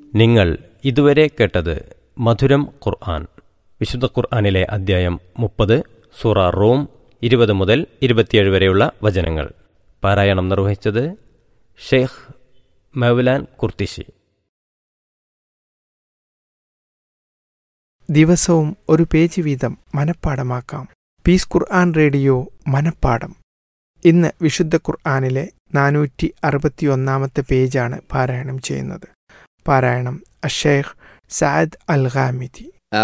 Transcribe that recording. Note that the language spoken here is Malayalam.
നിങ്ങൾ ഇതുവരെ കേട്ടത് മധുരം ഖുർആൻ വിശുദ്ധ ഖുർആനിലെ അദ്ധ്യായം മുപ്പത് സൂറ റോം ഇരുപത് മുതൽ ഇരുപത്തിയേഴ് വരെയുള്ള വചനങ്ങൾ പാരായണം നിർവഹിച്ചത് ഷെയ്ഖ് മൗലാൻ കുർത്തിശി ദിവസവും ഒരു പേജ് വീതം മനഃപ്പാടമാക്കാം പീസ് ഖുർആൻ റേഡിയോ മനഃപ്പാടം ഇന്ന് വിശുദ്ധ ഖുർആനിലെ നാനൂറ്റി അറുപത്തിയൊന്നാമത്തെ പേജാണ് പാരായണം ചെയ്യുന്നത് പാരായണം അഷേഖ് സാദ് അൽ ഖാമിദി